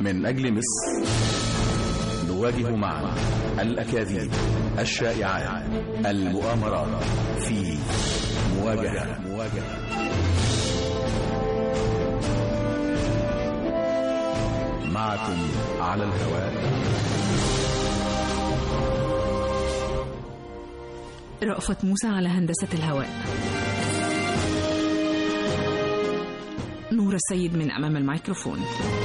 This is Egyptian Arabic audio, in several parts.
من أجل مصر نواجه معا الأكاذيب الشائعات المؤامرات في مواجهة مواجهة معكم على الهواء رأفت موسى على هندسة الهواء نور السيد من أمام الميكروفون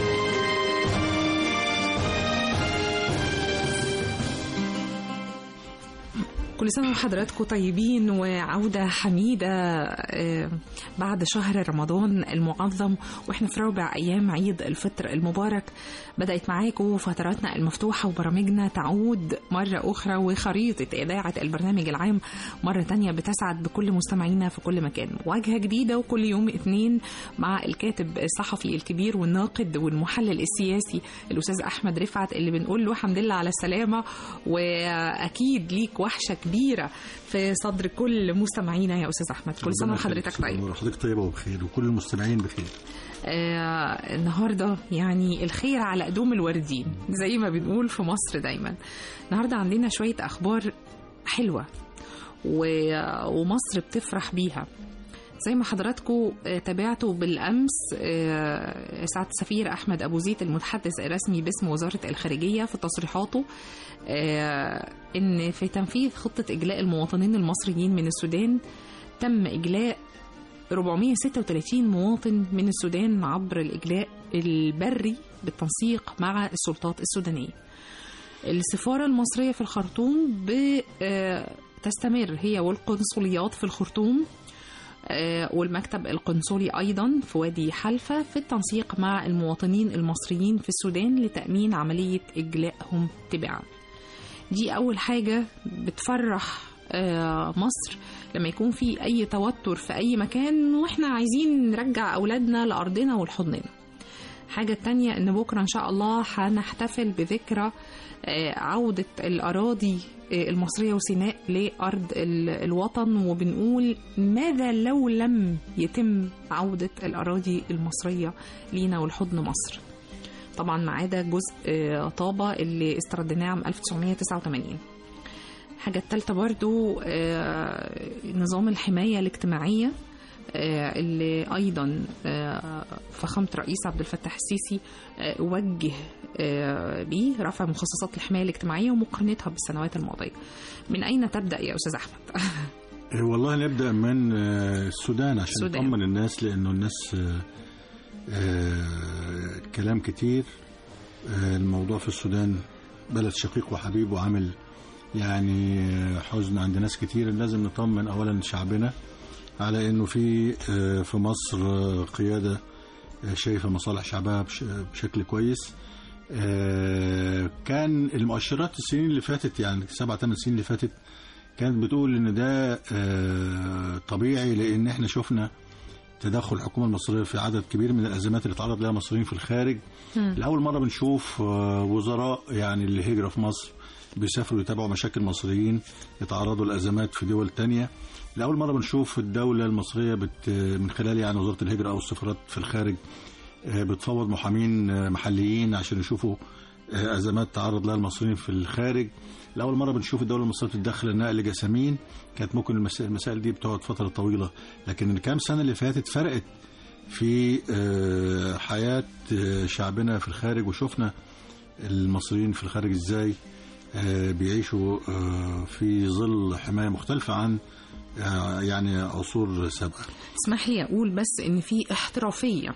كل سنة وحضراتكم طيبين وعودة حميدة آه، بعد شهر رمضان المعظم واحنا في رابع أيام عيد الفطر المبارك بدأت معاكم فتراتنا المفتوحة وبرامجنا تعود مرة أخرى وخريطة إذاعة البرنامج العام مرة تانية بتسعد بكل مستمعينا في كل مكان واجهة جديدة وكل يوم اثنين مع الكاتب الصحفي الكبير والناقد والمحلل السياسي الأستاذ أحمد رفعت اللي بنقول له الحمد لله على السلامة وأكيد ليك وحشة كبيرة في صدر كل مستمعينا يا أستاذ أحمد كل سنة وحضرتك طيب حضرتك طيبة وبخير وكل المستمعين بخير آه النهارده يعني الخير على قدوم الواردين زي ما بنقول في مصر دايما النهارده عندنا شويه اخبار حلوه و- ومصر بتفرح بيها زي ما حضراتكم آه، تابعتوا بالامس آه، سعاده السفير احمد ابو زيد المتحدث الرسمي باسم وزاره الخارجيه في تصريحاته آه، ان في تنفيذ خطه اجلاء المواطنين المصريين من السودان تم اجلاء 436 مواطن من السودان عبر الإجلاء البري بالتنسيق مع السلطات السودانية السفارة المصرية في الخرطوم ب- آه، تستمر هي والقنصليات في الخرطوم آه، والمكتب القنصلي أيضا في وادي حلفة في التنسيق مع المواطنين المصريين في السودان لتأمين عملية إجلائهم تباعا دي أول حاجة بتفرح آه، مصر لما يكون في أي توتر في أي مكان وإحنا عايزين نرجع أولادنا لأرضنا ولحضننا حاجة تانية إن بكرة إن شاء الله هنحتفل بذكرى آه، عودة الأراضي آه، المصرية وسيناء لأرض ال- الوطن وبنقول ماذا لو لم يتم عودة الأراضي المصرية لينا ولحضن مصر طبعا ما عدا جزء آه، طابة اللي استرديناه عام 1989 الحاجة التالتة برضو آه، نظام الحماية الاجتماعية آه، اللي أيضا آه، فخامة الرئيس عبد الفتاح السيسي آه، وجه آه، بيه رفع مخصصات الحماية الاجتماعية ومقارنتها بالسنوات الماضية من أين تبدأ يا أستاذ أحمد؟ إيه والله نبدأ من آه، السودان عشان السودان. نطمن الناس لأنه الناس آه، آه، كلام كتير آه، الموضوع في السودان بلد شقيق وحبيب وعامل يعني آه، حزن عند ناس كتير لازم نطمن أولا شعبنا على أنه في آه، في مصر آه، قيادة آه، شايفة مصالح شعبها بش- بشكل كويس آه، كان المؤشرات السنين اللي فاتت يعني سبع ثمان سنين اللي فاتت كانت بتقول ان ده آه، طبيعي لان احنا شفنا تدخل الحكومه المصريه في عدد كبير من الازمات اللي تعرض لها المصريين في الخارج لاول مره بنشوف آه، وزراء يعني الهجره في مصر بيسافروا يتابعوا مشاكل مصريين يتعرضوا لازمات في دول تانية لاول مره بنشوف الدوله المصريه بت من خلال يعني وزاره الهجره او السفارات في الخارج آه، بتفوض محامين آه، محليين عشان يشوفوا آه، ازمات تعرض لها المصريين في الخارج لاول مره بنشوف الدوله المصريه بتتدخل نقل جسامين كانت ممكن المسا- المسائل دي بتقعد فتره طويله لكن الكام سنه اللي فاتت فرقت في آه، حياه آه، شعبنا في الخارج وشفنا المصريين في الخارج ازاي آه، بيعيشوا آه، في ظل حمايه مختلفه عن آه، يعني عصور سابقه اسمح لي أقول بس إن في احترافية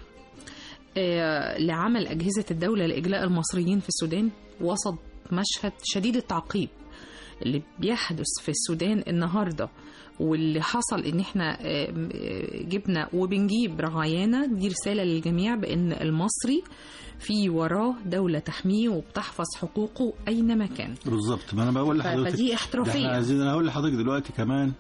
آه، لعمل أجهزة الدولة لإجلاء المصريين في السودان وسط مشهد شديد التعقيب اللي بيحدث في السودان النهارده واللي حصل ان احنا آه، آه، جبنا وبنجيب رعايانا دي رساله للجميع بان المصري في وراه دولة تحميه وبتحفظ حقوقه أينما كان بالظبط ما انا بقول ف- لحضرتك فدي ده احترافية احنا عايزين انا هقول لحضرتك دلوقتي كمان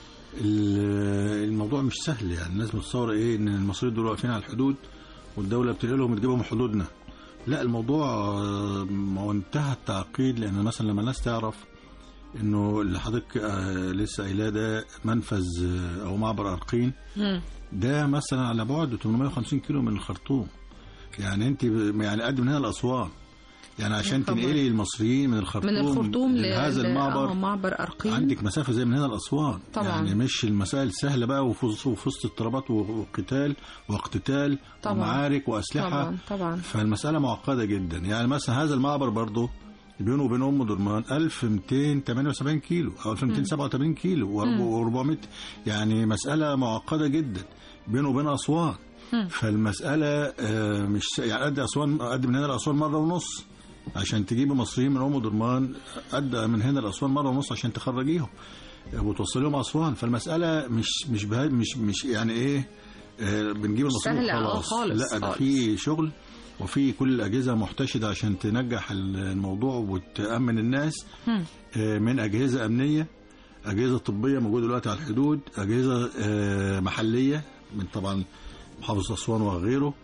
ال- الموضوع مش سهل يعني الناس متصوره ايه ان المصريين دول واقفين على الحدود والدوله بتنقل لهم تجيبهم حدودنا لا الموضوع آه، منتهى التعقيد لان مثلا لما الناس تعرف انه اللي حضرتك آه، لسه قايلاه ده منفذ آه، او معبر ارقين مم. ده مثلا على بعد 850 كيلو من الخرطوم يعني انت ب- يعني قد من هنا لاسوان يعني عشان خبر. تنقلي المصريين من الخرطوم من الخرطوم ل- لهذا ل- المعبر آه، معبر أرقين عندك مسافه زي من هنا لاسوان طبعاً. يعني مش المسائل سهله بقى وفي وسط- وفي وسط اضطرابات وقتال واقتتال طبعاً. ومعارك واسلحه طبعا طبعا فالمسألة معقدة جدا يعني مثلا هذا المعبر برضه بينه وبين أم درمان 1278 كيلو أو 1287 كيلو و400 يعني مسألة معقدة جدا بينه وبين أسوان فالمسألة آه، مش س- يعني قد أسوان قد من هنا لأسوان مرة ونص عشان تجيب مصريين من أم درمان قد من هنا لأسوان مرة ونص عشان تخرجيهم وتوصليهم أسوان فالمسألة مش مش بها مش مش يعني إيه آه، بنجيب المصريين سهلة، آه، وخلاص خالص، لا ده خالص. في شغل وفي كل الأجهزة محتشدة عشان تنجح الموضوع وتأمن الناس مم. آه، من أجهزة أمنية أجهزة طبية موجودة دلوقتي على الحدود أجهزة آه، محلية من طبعا محافظة أسوان وغيره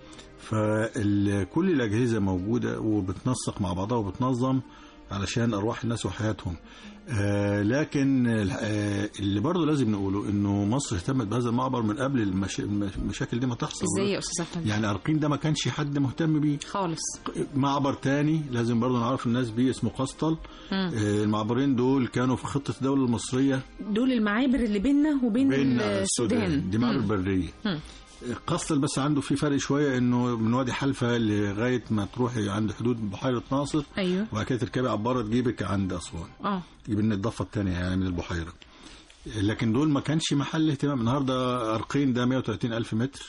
فكل الأجهزة موجودة وبتنسق مع بعضها وبتنظم علشان أرواح الناس وحياتهم آه، لكن آه، اللي برضه لازم نقوله إنه مصر اهتمت بهذا المعبر من قبل المشا- المشاكل دي ما تحصل ازاي يا استاذ احمد يعني أرقين ده ما كانش حد مهتم بيه خالص معبر تاني لازم برضه نعرف الناس بيه اسمه قسطل مم. آه، المعبرين دول كانوا في خطة الدولة المصرية دول المعابر اللي بيننا وبين بين السودان دي معبر مم. برية مم. قسطل بس عنده في فرق شوية انه من وادي حلفة لغاية ما تروحي عند حدود بحيرة ناصر ايوه وبعد كده تركبي عبارة تجيبك عند أسوان اه تجيب لنا الضفة الثانية يعني من البحيرة لكن دول ما كانش محل اهتمام النهارده أرقين ده 130 ألف متر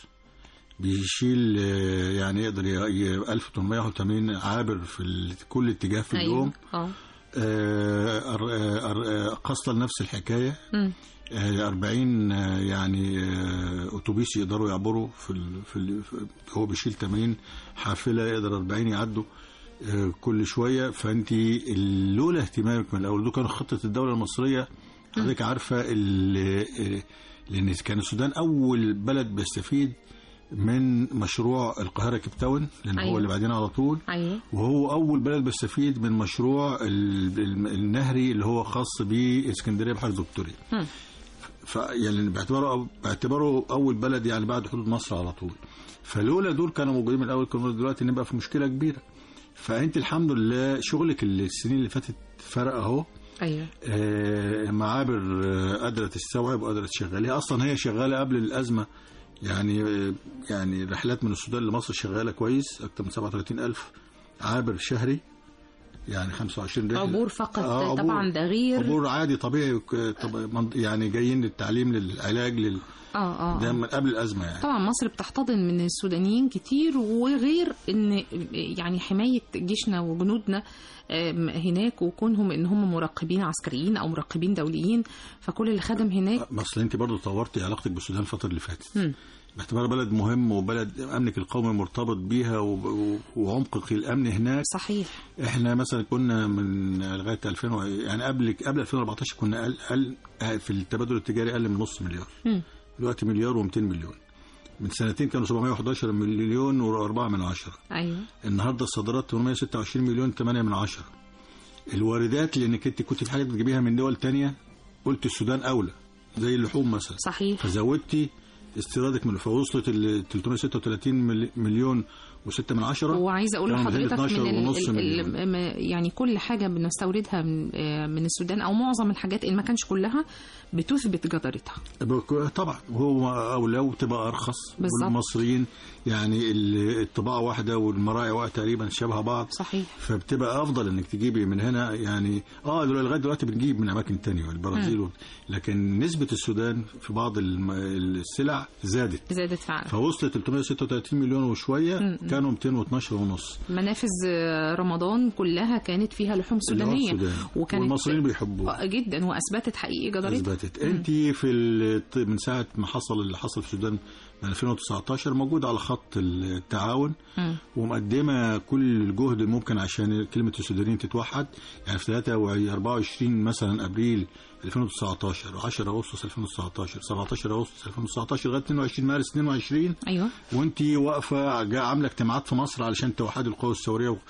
بيشيل آه، يعني يقدر ي- ي- 1881 عابر في ال- كل اتجاه في اليوم ايوه اه آه، أر- آه، أر- آه، قسطل نفس الحكاية مم. آه، 40 آه، يعني آه، اتوبيس يقدروا يعبروا في, ال... في, ال... في هو بيشيل 80 حافله يقدر 40 يعدوا آه، كل شويه فانت لولا اهتمامك من الاول دول كانوا خطه الدوله المصريه حضرتك عارفه ال... آه، لان كان السودان اول بلد بيستفيد من مشروع القاهره كيب تاون لان أيوة. هو اللي بعدين على طول ايوه وهو اول بلد بيستفيد من مشروع ال- ال- النهري اللي هو خاص باسكندريه بحر فيكتوريا مم. فيعني باعتباره باعتباره اول بلد يعني بعد حدود مصر على طول فلولا دول كانوا موجودين من الاول كنا دلوقتي نبقى في مشكله كبيره فانت الحمد لله شغلك اللي السنين اللي فاتت فرق اهو ايوه آه، معابر آه، قادره تستوعب وقادره تشغلها اصلا هي شغاله قبل الازمه يعني آه، يعني رحلات من السودان لمصر شغاله كويس اكثر من 37 الف عابر شهري يعني 25 رحله عبور فقط آه، عبور. طبعا ده غير عبور عادي طبيعي وك- طب منط- يعني جايين للتعليم للعلاج لل... اه اه ده آه. من قبل الازمه يعني طبعا مصر بتحتضن من السودانيين كتير وغير ان يعني حمايه جيشنا وجنودنا آم، هناك وكونهم ان هم مراقبين عسكريين او مراقبين دوليين فكل اللي خدم هناك اصل انت برضه طورتي علاقتك بالسودان الفتره اللي فاتت مم. باعتبار بلد مهم وبلد امنك القومي مرتبط بيها و... و... وعمقك الامني هناك صحيح احنا مثلا كنا من لغايه 2000 و- يعني قبل قبل 2014 كنا أقل, أقل في التبادل التجاري اقل من نص مليار مم. دلوقتي مليار و200 مليون من سنتين كانوا 711 مليون و4 من عشرة ايوه النهارده الصادرات 826 مليون 8 من عشرة الواردات لانك انت كنت في حاجه بتجيبيها من دول تانية قلت السودان اولى زي اللحوم مثلا صحيح فزودتي استيرادك من فوصلت ال 336 ملي- مليون و6 من عشرة وعايزه اقول كانوا لحضرتك 12 من ال ونص ال مليون. ال م- يعني كل حاجه بنستوردها من, آه، من السودان او معظم الحاجات ان ما كانش كلها بتثبت جدارتها بك- طبعا وهو اولى وتبقى ارخص بالظبط. والمصريين يعني ال- الطباعه واحده والمراعي واحد تقريبا شبه بعض صحيح فبتبقى افضل انك تجيبي من هنا يعني اه دلوقتي لغايه دلوقتي بنجيب من اماكن تانية البرازيل و... لكن نسبه السودان في بعض الم... السلع زادت زادت فعلا فوصلت 336 مليون وشويه كانوا 212 ونص منافذ آه، رمضان كلها كانت فيها لحوم اللي هو سودانيه السودان. وكانت والمصريين بيحبوها آه، جدا واثبتت حقيقي جدارتها اثبتت انت في ال- من ساعه ما حصل اللي حصل في السودان من 2019 موجود على خط التعاون مم. ومقدمه كل الجهد الممكن عشان كلمه السودانيين تتوحد يعني في 24 مثلا ابريل 2019 10 اغسطس 2019 17 اغسطس 2019 لغايه 22 مارس 22 ايوه وانت واقفه جا- عامله اجتماعات في مصر علشان توحدي القوى الثوريه و-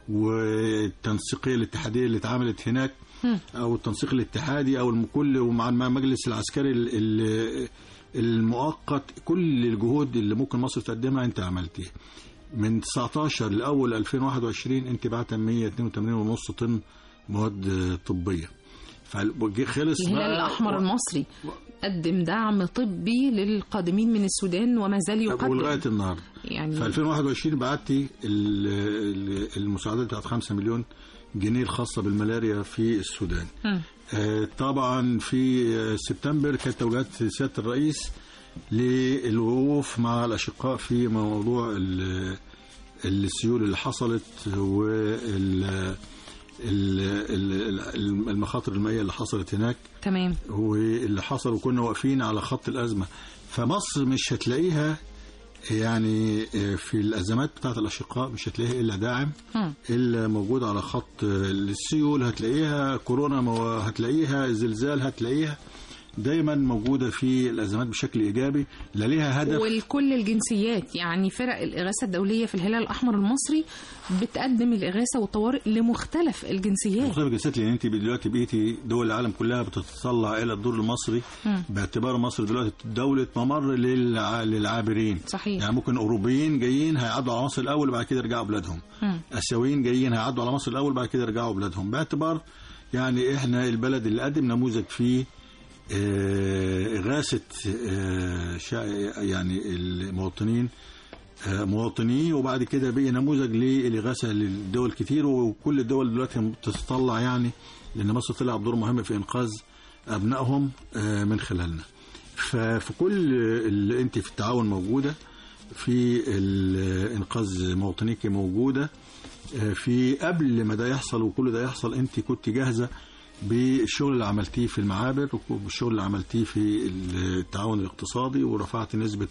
والتنسيقيه الاتحاديه اللي اتعملت هناك مم. او التنسيق الاتحادي او الكل ومع المجلس العسكري ال- ال- المؤقت كل الجهود اللي ممكن مصر تقدمها انت عملتيها من 19 لاول 2021 انت بعت 182.5 طن مواد آه، طبيه فجه خلص الهلال بقى- الأحمر المصري قدم دعم طبي للقادمين من السودان وما زال ولغايه يقدم النهارده يعني في 2021 بعتي ال- ال- المساعدات بتاعت 5 مليون جنيه الخاصه بالملاريا في السودان مم. آه، طبعا في آه، سبتمبر كانت توجيهات سياده الرئيس للوقوف مع الاشقاء في موضوع ال- السيول اللي حصلت وال ال- ال- المخاطر المائيه اللي حصلت هناك تمام واللي حصل وكنا واقفين على خط الازمه فمصر مش هتلاقيها يعني في الازمات بتاعت الاشقاء مش هتلاقيها الا داعم مم. الا موجود على خط السيول هتلاقيها كورونا مو- هتلاقيها زلزال هتلاقيها دايما موجوده في الازمات بشكل ايجابي لا ليها هدف ولكل الجنسيات يعني فرق الإغاثة الدولية في الهلال الأحمر المصري بتقدم الإغاثة والطوارئ لمختلف الجنسيات مختلف الجنسيات لان انت دلوقتي بقيتي دول العالم كلها بتتطلع الى الدور المصري مم. باعتبار مصر دلوقتي دوله ممر للع- للعابرين صحيح يعني ممكن اوروبيين جايين هيعدوا على مصر الاول وبعد كده يرجعوا بلادهم مم. اسيويين جايين هيعدوا على مصر الاول وبعد كده يرجعوا بلادهم باعتبار يعني احنا البلد اللي قدم نموذج فيه آه، إغاثة آه، شا- يعني المواطنين آه، مواطنيه وبعد كده بقي نموذج للإغاثة للدول كتير وكل الدول دلوقتي بتتطلع يعني لأن مصر طلع بدور مهم في إنقاذ أبنائهم آه، من خلالنا ففي كل اللي أنت في التعاون موجودة في ال- إنقاذ مواطنيك موجودة آه، في قبل ما ده يحصل وكل ده يحصل أنت كنت جاهزة بالشغل اللي عملتيه في المعابر وبالشغل اللي عملتيه في التعاون الاقتصادي ورفعت نسبة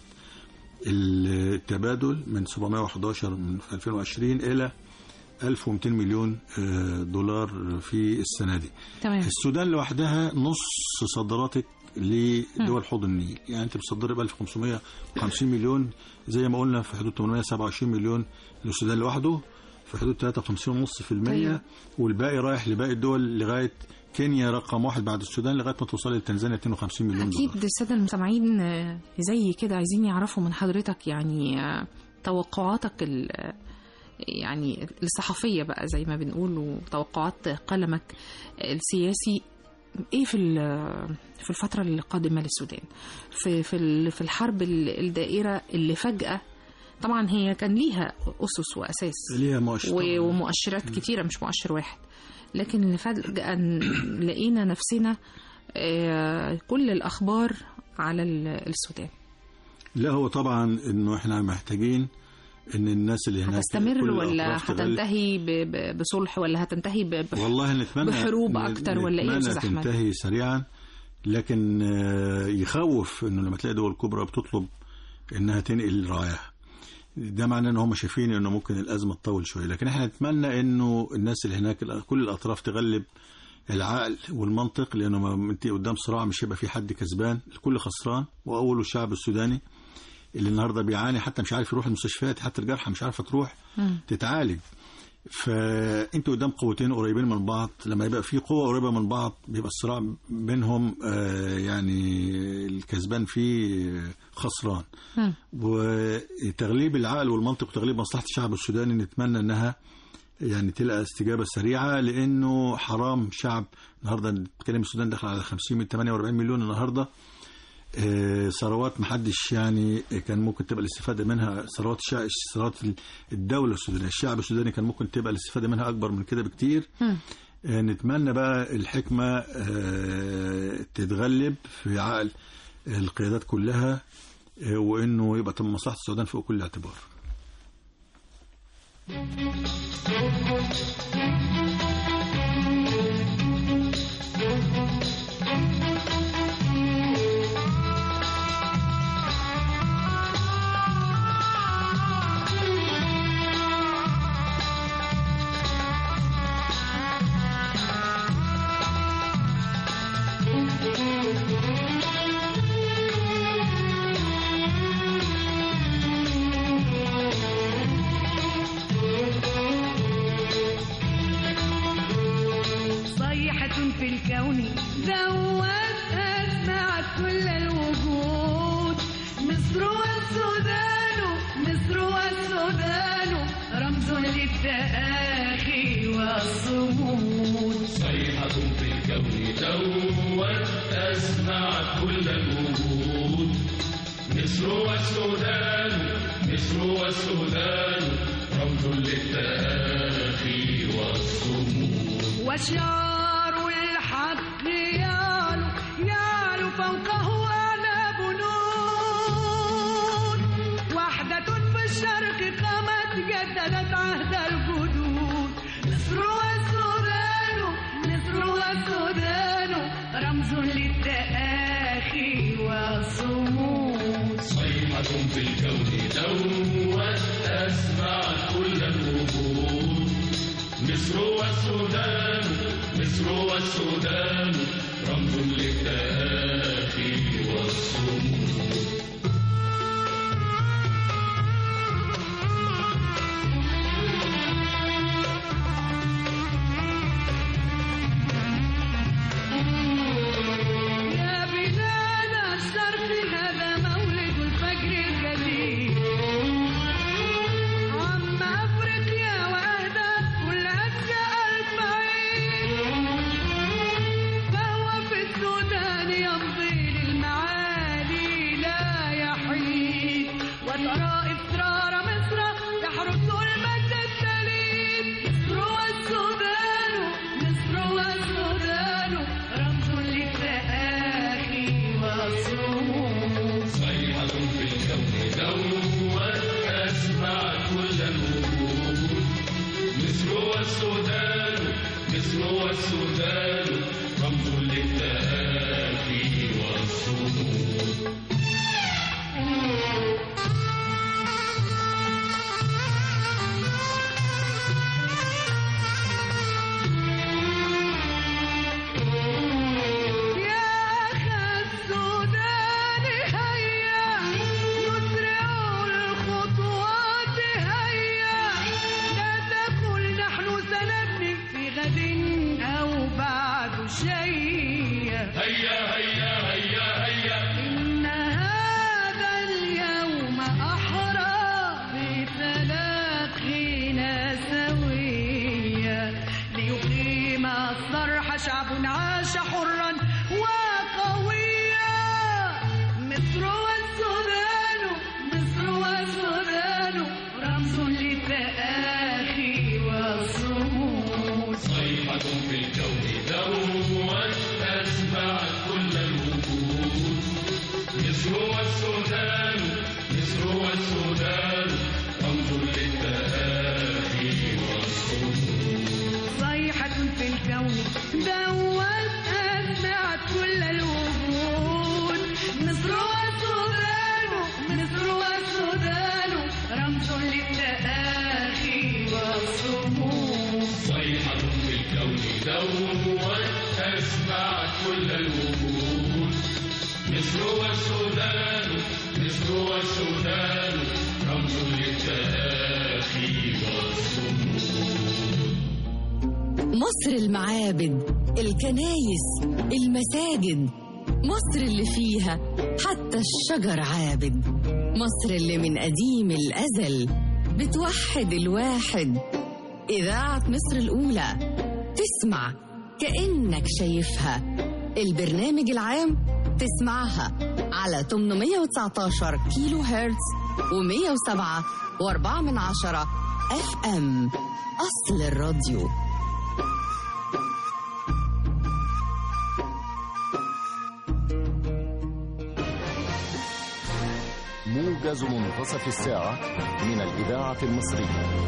التبادل من 711 من 2020 إلى 1200 مليون آه، دولار في السنة دي تمام السودان لوحدها نص صادراتك لدول حوض النيل يعني انت بتصدري ب 1550 مليون زي ما قلنا في حدود 827 مليون للسودان لوحده في حدود 53.5% طيب. والباقي رايح لباقي الدول لغايه كينيا رقم واحد بعد السودان لغايه ما توصلي لتنزانيا 52 مليون دولار أكيد السادة المستمعين آه، زي كده عايزين يعرفوا من حضرتك يعني آه، توقعاتك ال يعني الصحفية بقى زي ما بنقول وتوقعات قلمك السياسي ايه في ال- في الفترة القادمة للسودان في في ال- في الحرب ال- الدائرة اللي فجأة طبعا هي كان ليها أسس وأساس ليها مؤشرات و- ومؤشرات كتيرة مش مؤشر واحد لكن اللي فجأة ن- لقينا نفسنا آه، كل الأخبار على ال- السودان لا هو طبعا انه احنا محتاجين ان الناس اللي هناك هتستمر كل ولا الأطراف تغلب. هتنتهي ب- ب- بصلح ولا هتنتهي ب- ب- والله نتمنى بحروب أكتر ولا إيه يا نتمنى أستاذ أحمد؟ تنتهي سريعا لكن آه، يخوف انه لما تلاقي دول كبرى بتطلب انها تنقل رعاياها ده معناه ان هم شايفين انه ممكن الازمه تطول شويه لكن احنا نتمنى انه الناس اللي هناك كل الاطراف تغلب العقل والمنطق لانه ما انت قدام صراع مش هيبقى في حد كسبان الكل خسران واوله الشعب السوداني اللي النهارده بيعاني حتى مش عارف يروح المستشفيات حتى الجرحى مش عارفه تروح مم. تتعالج فانتوا قدام قوتين قريبين من بعض لما يبقى في قوه قريبه من بعض بيبقى الصراع بينهم آه، يعني الكسبان فيه خسران مم. وتغليب العقل والمنطق وتغليب مصلحه الشعب السوداني نتمنى انها يعني تلقى استجابه سريعه لانه حرام شعب النهارده نتكلم السودان داخل على 50 من 48 مليون النهارده آه، ثروات محدش يعني كان ممكن تبقى الاستفاده منها ثروات الشعب ثروات الدوله السودانيه الشعب السوداني كان ممكن تبقى الاستفاده منها اكبر من كده بكتير مم. آه، نتمنى بقى الحكمه آه، تتغلب في عقل القيادات كلها آه، وانه يبقى تم مصلحه السودان فوق كل اعتبار صيحة في الكون ذوتها اسمعت كل الوجود مصر والسودان مصر والسودان رمز للتآخي والصمود صيحة في الكون دوت أسمعت كل الوجود مصر والسودان مصر والسودان رمز للتآخي والصمود وشعار الحق يعلو يعلو فوقه أعلى بنود وحدة في الشرق قامت جددت عهد الجدود مصر والسودان مصر والسودان رمز للتآخي والصمود صيحة في الكون دوت أسمعت كل الوجود مصر والسودان مصر والسودان رمز للتآخي والصمود يا بلاد الشرق هذا مولد الفجر الجديد عم أفريقيا وأهدى كل أشياء البعيد فهو في السودان يمضي للمعالي لا يحيد وترى إصرار مصر يحرس المجد الدليل مصر والسودان مصر والسودان رمز للتآخي والصمود صيحة في الكون دوت أسمعت كل الوجود مصر والسودان مصر والسودان رمز للتآخي والصمود يا أخا السودان هيا نسرع الخطوات هيا لا تقل نحن سنبني في غد أو بعد شيء هيا هيا هيا هيا إن هذا اليوم أحرى بتلاقينا سويا ليقيم الصرح شعب عاش حرا وقويا مصر والسودان مصر والسودان رمز للتآخي والصمود صيحة في الكون دوت أسمعت كل الوجود مصر والسودان مصر والسودان رمز للتآخي والصمود صيحة في الكون دوت أسمعت كل الوجود مصر والسودان مصر والسودان رمز للتآخي والصمود صيحة في الكون دوت أسمعت كل الوجود مصر والسودان مصر والسودان رمز للتآخي والصمود مصر المعابد الكنايس المساجد مصر اللي فيها حتى الشجر عابد مصر اللي من قديم الأزل بتوحد الواحد إذاعة مصر الأولى تسمع كأنك شايفها البرنامج العام تسمعها على 819 كيلو هرتز و107 و4 من عشرة اف ام أصل الراديو موجز منتصف الساعة من الإذاعة المصرية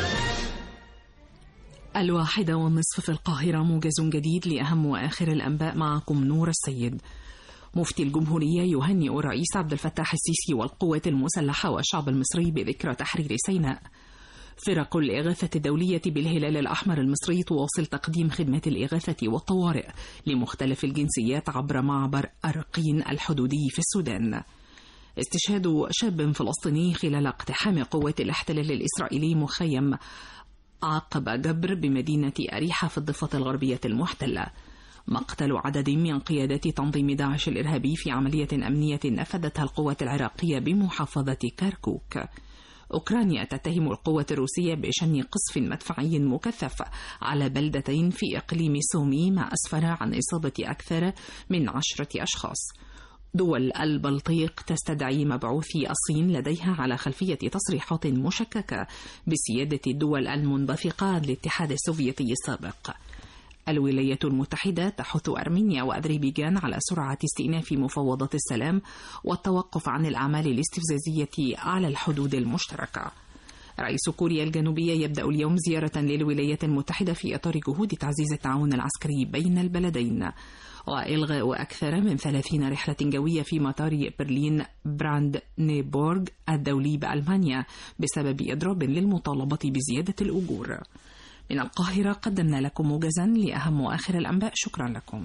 الواحدة والنصف في القاهرة موجز جديد لأهم وآخر الأنباء معكم نور السيد مفتي الجمهورية يهنئ الرئيس عبد الفتاح السيسي والقوات المسلحة والشعب المصري بذكرى تحرير سيناء فرق الإغاثة الدولية بالهلال الأحمر المصري تواصل تقديم خدمات الإغاثة والطوارئ لمختلف الجنسيات عبر معبر أرقين الحدودي في السودان استشهاد شاب فلسطيني خلال اقتحام قوات الاحتلال الإسرائيلي مخيم عقب جبر بمدينة أريحة في الضفة الغربية المحتلة مقتل عدد من قيادات تنظيم داعش الإرهابي في عملية أمنية نفذتها القوات العراقية بمحافظة كركوك أوكرانيا تتهم القوات الروسية بشن قصف مدفعي مكثف على بلدتين في إقليم سومي ما أسفر عن إصابة أكثر من عشرة أشخاص دول البلطيق تستدعي مبعوثي الصين لديها على خلفية تصريحات مشككة بسيادة الدول المنبثقة الاتحاد السوفيتي السابق الولايات المتحدة تحث أرمينيا وأذربيجان على سرعة استئناف مفاوضات السلام والتوقف عن الأعمال الاستفزازية على الحدود المشتركة رئيس كوريا الجنوبية يبدأ اليوم زيارة للولايات المتحدة في إطار جهود تعزيز التعاون العسكري بين البلدين وإلغاء أكثر من 30 رحلة جوية في مطار برلين براند نيبورغ الدولي بألمانيا بسبب إضراب للمطالبة بزيادة الأجور من القاهرة قدمنا لكم موجزا لأهم وآخر الأنباء شكرا لكم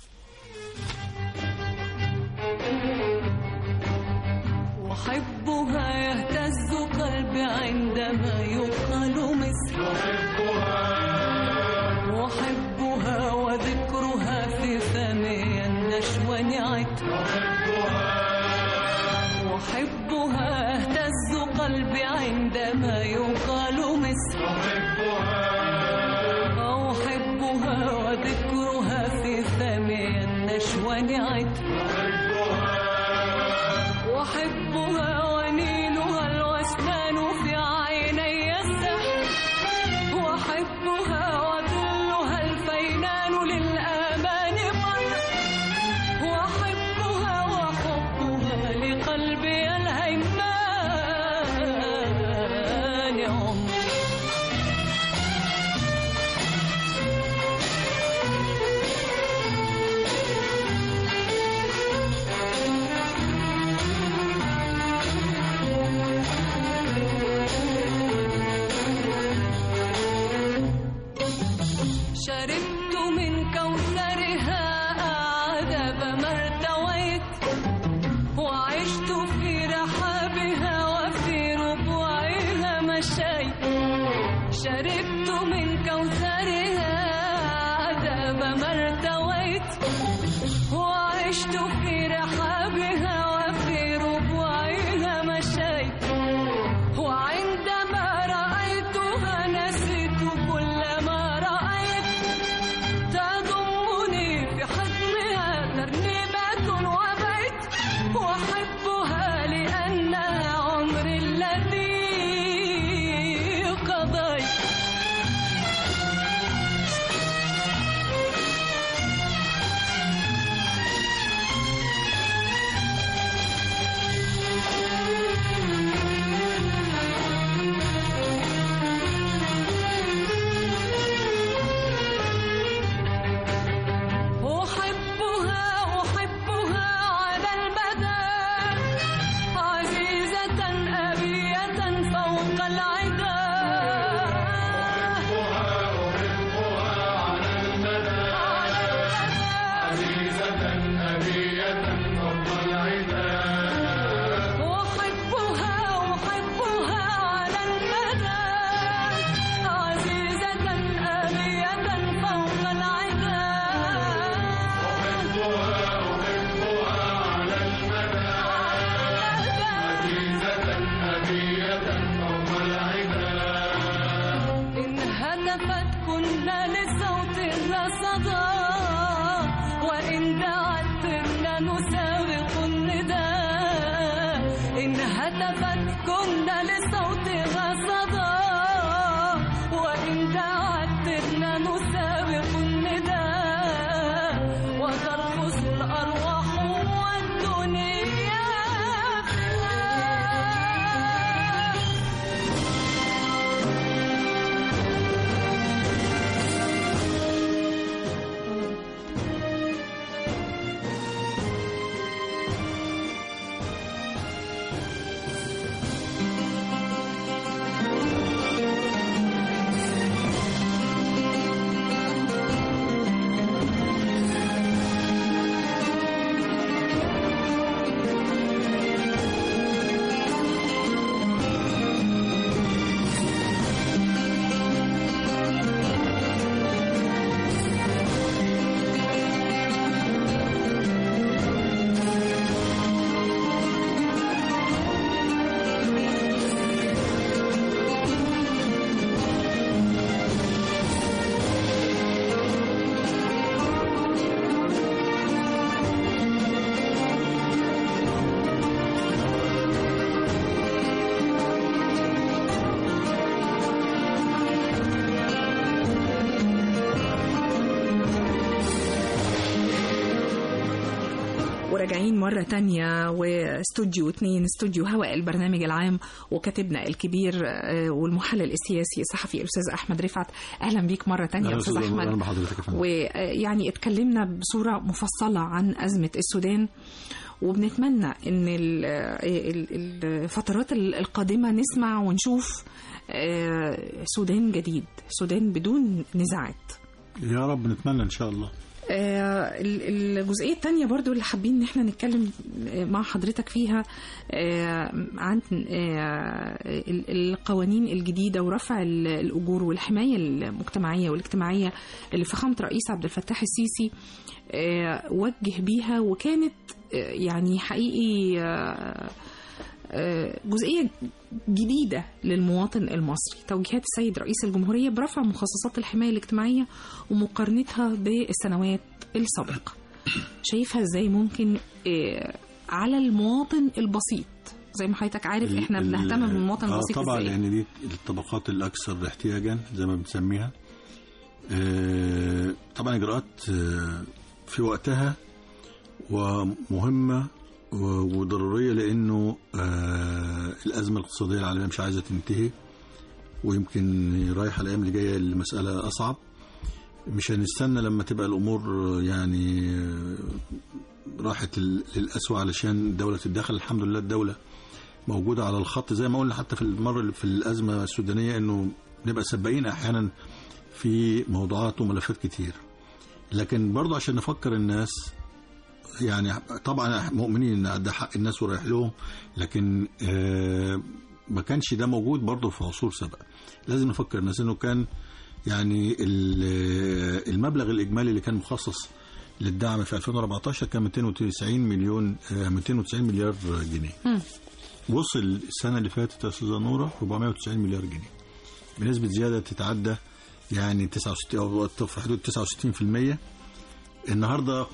أحبها يهتز قلبي عندما يقال مصر أحبها وذكرها في فمي النشوى نعت أحبها يهتز قلبي عندما يقال مصر أحبها وذكرها في فمي النشوى نعت أحبها ونيلها الوسنان في عيني السحر وأحبها وظلها الفينان للآمان بر وأحبها وحبها لقلبي الهيمان عمر شربت من كوثرها أعذب ما ارتويت وعشت في رحابها وفي ربوعها مشيت شربت من كوثرها أعذب ما ارتويت وعشت في رحابها وفي ربوعها مشيت وعندما رأيتها نسيت كل ما رأيت تضمني في حضنها ترنيبة وبيت وأحبها لأنها عمري الذي قضيت أحبها أحبها على المدى عزيزة أبية فوق العدا أحبها أحبها على المدى عزيزة أبية فوق العدا إن هتفت كنا لصوتنا صدى وإن دعت إنا نسابق النداء إن هتفت كنا لصوتها صدى وإن دعت إنا نسابق النداء وترقص الأرواح والدنيا فيها وراجعين مرة تانية واستوديو اتنين استوديو هواء البرنامج العام وكاتبنا الكبير آه، والمحلل السياسي الصحفي الأستاذ أحمد رفعت أهلا بيك مرة تانية يا أهلا أستاذ أستاذ أنور، أحمد أهلا بحضرتك يا فندم. ويعني اتكلمنا بصورة مفصلة عن أزمة السودان وبنتمنى ان ال- ال- الفترات القادمة نسمع ونشوف آه، سودان جديد سودان بدون نزاعات يا رب نتمنى ان شاء الله آه، ال- الجزئية التانية برضو اللي حابين ان احنا نتكلم آه، مع حضرتك فيها آه، عن آه، ال- القوانين الجديدة ورفع ال- الأجور والحماية المجتمعية والاجتماعية اللي فخامة رئيس عبد الفتاح السيسي آه، وجه بيها وكانت آه، يعني حقيقي آه، آه، جزئية جديدة للمواطن المصري توجيهات السيد رئيس الجمهورية برفع مخصصات الحماية الاجتماعية ومقارنتها بالسنوات السابقة شايفها ازاي ممكن آه، على المواطن البسيط زي ما حضرتك عارف ال- احنا ال- بنهتم بالمواطن اه البسيط طبعا ازاي لان دي الطبقات الاكثر احتياجا زي ما بنسميها آه، طبعا اجراءات آه، في وقتها ومهمه و- وضروريه لانه آه، الازمه الاقتصاديه العالميه مش عايزه تنتهي ويمكن رايحه الايام اللي جايه لمساله اصعب مش هنستنى لما تبقى الامور آه، يعني آه، راحت ال- للأسوأ علشان الدولة تتدخل الحمد لله الدولة موجودة على الخط زي ما قلنا حتى في المرة اللي في الأزمة السودانية إنه نبقى سباقين أحيانا في موضوعات وملفات كتير لكن برضه عشان نفكر الناس يعني طبعا مؤمنين ان ده حق الناس ورايح لهم لكن آه، ما كانش ده موجود برضه في عصور سابقه لازم نفكر الناس انه كان يعني ال- المبلغ الاجمالي اللي كان مخصص للدعم في 2014 كان 290 مليون آه، 290 مليار جنيه مم. وصل السنه اللي فاتت يا استاذه نوره 490 مليار جنيه بنسبه زياده تتعدى يعني 69 او في حدود 69% النهارده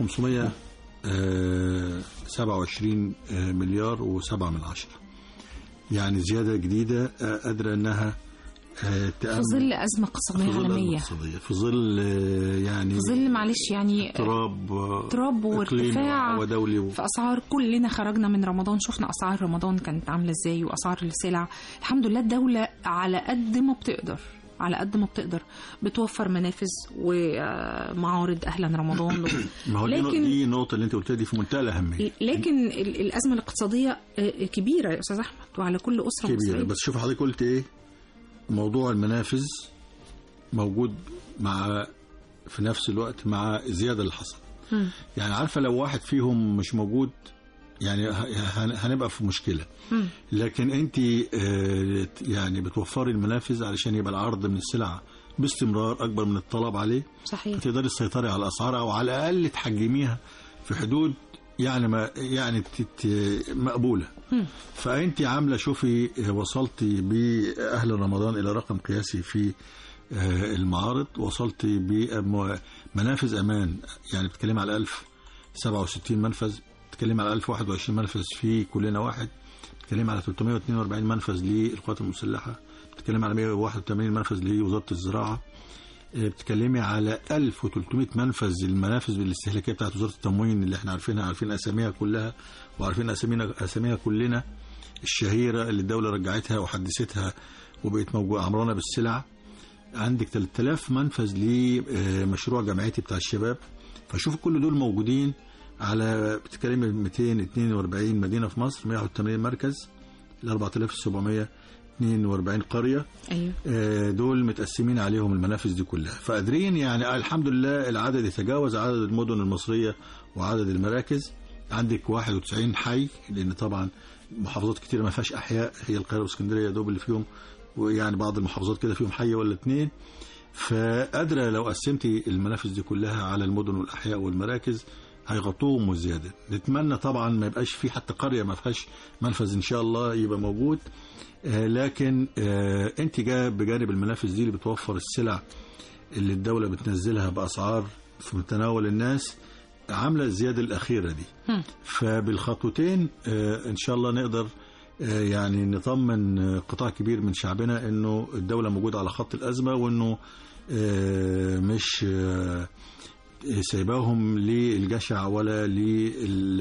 527 مليار و7 من عشرة يعني زياده جديده آه، قادره انها آه، في تأمن ظل أزمة اقتصادية في ظل أزمة عالمية اقتصادية في ظل آه، يعني في ظل معلش يعني اضطراب آه، اضطراب إقليمي وارتفاع ودولي و... في اسعار كلنا خرجنا من رمضان شفنا اسعار رمضان كانت عامله ازاي واسعار السلع الحمد لله الدوله على قد ما بتقدر على قد ما بتقدر بتوفر منافذ ومعارض اهلا رمضان ما هو دي, لكن- دي النقطة اللي أنت قلتها دي في منتهى الأهمية لكن ال- الازمه الاقتصاديه آه، كبيره يا استاذ احمد وعلى كل اسره كبيرة مصريه بس شوف حضرتك قلت إيه موضوع المنافذ موجود مع في نفس الوقت مع الزيادة اللي حصلت مم. يعني عارفة لو واحد فيهم مش موجود يعني ه- هن- هنبقى في مشكلة مم. لكن انت آه، يعني بتوفري المنافذ علشان يبقى العرض من السلع باستمرار اكبر من الطلب عليه صحيح فتقدري تسيطري على الاسعار او على الاقل تحجميها في حدود يعني ما يعني تت مقبوله مم. فانت عامله شوفي وصلتي باهل رمضان الى رقم قياسي في آه، المعارض وصلتي بمنافذ امان يعني بتتكلم على 1067 منفذ بتتكلم على 1021 منفذ في كلنا واحد بتتكلم على 342 منفذ للقوات المسلحه بتتكلم على 181 منفذ لوزاره الزراعه آه، بتتكلمي على 1300 منفذ المنافذ الاستهلاكيه بتاعت وزاره التموين اللي احنا عارفينها عارفين اساميها كلها وعارفين اسامينا اساميها كلنا الشهيره اللي الدوله رجعتها وحدثتها وبقت موجوده عمرانه بالسلع عندك 3000 منفذ لمشروع جمعيتي بتاع الشباب فشوف كل دول موجودين على بتتكلمي 242 مدينه في مصر 180 مركز ل 4742 قريه ايوه آه، دول متقسمين عليهم المنافذ دي كلها فقادرين يعني الحمد لله العدد يتجاوز عدد المدن المصرية وعدد المراكز عندك 91 حي لأن طبعا محافظات كتير ما فيهاش أحياء هي القاهرة واسكندرية يا دوب اللي فيهم ويعني بعض المحافظات كده فيهم حي ولا اتنين فقادرة لو قسمتي المنافذ دي كلها على المدن والأحياء والمراكز هيغطوهم وزيادة نتمنى طبعا ما يبقاش في حتى قرية ما فيهاش منفذ إن شاء الله يبقى موجود آه، لكن آه، انت جايه بجانب المنافذ دي اللي بتوفر السلع اللي الدوله بتنزلها باسعار في متناول الناس عامله الزياده الاخيره دي هم. فبالخطوتين آه، ان شاء الله نقدر آه، يعني نطمن آه، قطاع كبير من شعبنا انه الدوله موجوده على خط الازمه وانه آه، مش آه، سايباهم للجشع ولا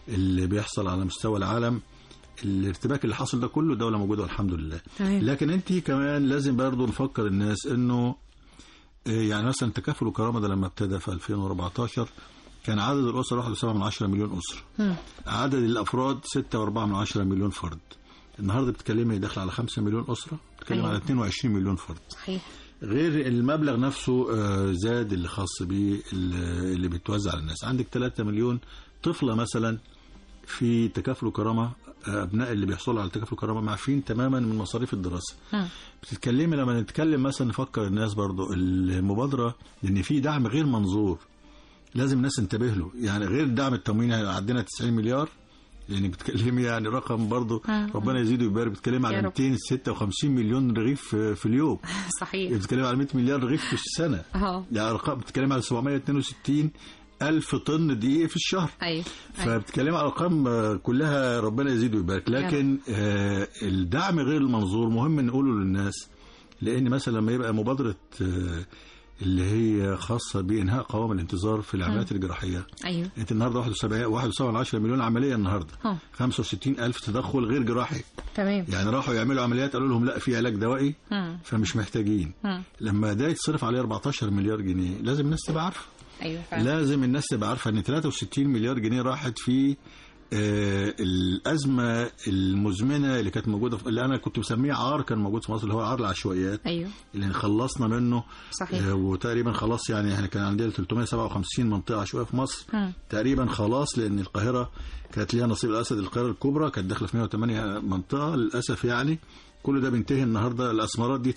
اللي بيحصل على مستوى العالم الارتباك اللي حصل ده كله الدوله موجوده والحمد لله تمام. لكن انت كمان لازم برضه نفكر الناس انه آه، يعني مثلا تكافل وكرامه ده لما ابتدى في 2014 كان عدد الاسر 1.7 من 10 مليون اسره مم. عدد الافراد 6.4 من 10 مليون فرد النهارده بتتكلمي داخل على 5 مليون اسره بتتكلم أيوة. على 22 مليون فرد صحيح غير المبلغ نفسه آه، زاد اللي خاص بيه اللي اللي بيتوزع على الناس عندك 3 مليون طفله مثلا في تكافل وكرامه آه، ابناء اللي بيحصلوا على تكافل وكرامه معفين تماما من مصاريف الدراسه مم. بتتكلمي لما نتكلم مثلا نفكر الناس برضو المبادره لان في دعم غير منظور لازم الناس تنتبه له يعني غير الدعم التمويني عندنا 90 مليار يعني بتكلمي يعني رقم برضو آه. ربنا يزيده ويبارك بتكلمي يا على رب. 256 مليون رغيف في في اليوم صحيح بتتكلمي على 100 مليار رغيف في السنه اه يعني ارقام بتتكلمي على 762 الف طن دقيق في الشهر ايوه فبتتكلمي على ارقام آه، كلها ربنا يزيد ويبارك لكن آه الدعم غير المنظور مهم نقوله للناس لان مثلا لما يبقى مبادره آه اللي هي خاصه بانهاء قوام الانتظار في العمليات الجراحيه ايوه انت النهارده 71 1.7 مليون عمليه النهارده ها 65 الف تدخل غير جراحي تمام يعني راحوا يعملوا عمليات قالوا لهم لا في علاج دوائي مم. فمش محتاجين مم. لما ده يتصرف عليه 14 مليار جنيه لازم الناس تبقى عارفه ايوه فعلا لازم الناس تبقى عارفه ان 63 مليار جنيه راحت في آه الازمه المزمنه اللي كانت موجوده في اللي انا كنت مسميه عار كان موجود في مصر اللي هو عار العشوائيات ايوه اللي خلصنا منه صحيح آه وتقريبا خلاص يعني احنا كان عندنا 357 منطقه عشوائيه في مصر مم. تقريبا تقريبا خلاص لان القاهره كانت ليها نصيب الاسد القاهره الكبرى كانت داخله في 108 منطقه للاسف يعني كل ده بينتهي النهارده الاسمرات دي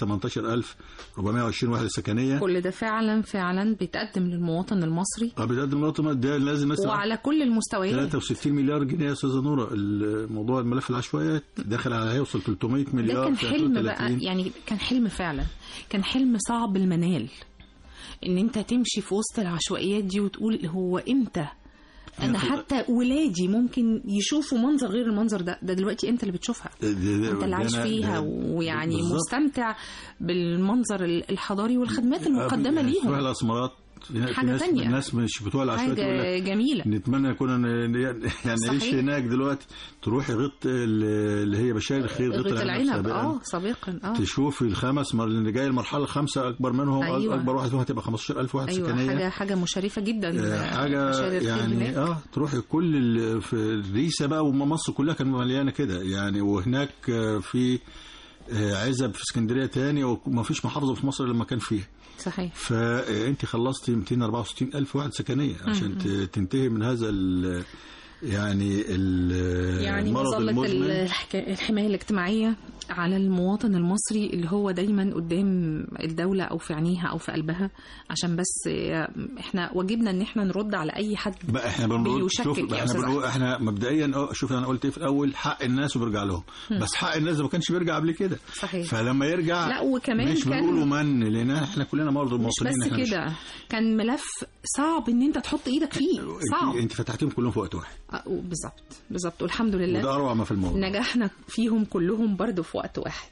18420 وحده سكنيه كل ده فعلا فعلا بيتقدم للمواطن المصري اه بتقدم مرتب ده لازم الناس تبقى وعلى كل المستويات 63 مليار جنيه يا استاذه نوره الموضوع الملف العشوائيات داخل على هيوصل 300 ده مليار كان في حلم 2030. بقى يعني كان حلم فعلا كان حلم صعب المنال ان انت تمشي في وسط العشوائيات دي وتقول هو امتى انا ياخد- حتى ولادي ممكن يشوفوا منظر غير المنظر ده ده دلوقتي انت اللي بتشوفها ده- ده- ده- انت اللي عايش ده أنا- فيها ده- ويعني بالظبط. مستمتع بالمنظر الحضاري والخدمات المقدمه يعني تروح ليهم الاسمرات في في حاجة ناس تانية. الناس مش بتوع العشوائيات يقول لك حاجه جميله نتمنى يكون يعني نعيش صحيح. هناك دلوقتي تروحي غط اللي هي بشاير الخير غط غيط العنب العنب سابقا اه سابقا اه تشوفي الخمس مر اللي جاي المرحله الخامسه اكبر منهم أيوة. اكبر واحد فيهم هتبقى 15000 واحد ايوه سكنيه حاجه حاجه مشرفه جدا آه، حاجه مشاهد الخير يعني هناك. اه تروحي كل ال- في الريسه بقى ومصر كلها كانت مليانه كده يعني وهناك آه، في آه، عزب في اسكندريه تاني وما فيش محافظه في مصر لما كان فيها صحيح فانت خلصتي 264 الف واحد سكنيه عشان ت- تنتهي من هذا ال يعني ال- يعني المرض مظلة المزمن الحك- الحماية الاجتماعية على المواطن المصري اللي هو دايما قدام الدولة أو في عينيها أو في قلبها عشان بس احنا واجبنا ان احنا نرد على أي حد بقى احنا بنقول بيشكك شوف يا احنا أستاذ بنقول احنا مبدئيا اه شوف انا قلت ايه في الاول حق الناس وبيرجع لهم بس حق الناس ده ما كانش بيرجع قبل كده صحيح فلما يرجع لا وكمان مش كان بنقوله من لان احنا كلنا برضه مش المواطنين بس احنا مش- كده كان ملف صعب ان انت تحط ايدك فيه صعب انت, انت فتحتهم كلهم في وقت واحد آه، بالظبط بالظبط والحمد لله وده اروع ما في الموضوع نجحنا فيهم كلهم برضو في وقت واحد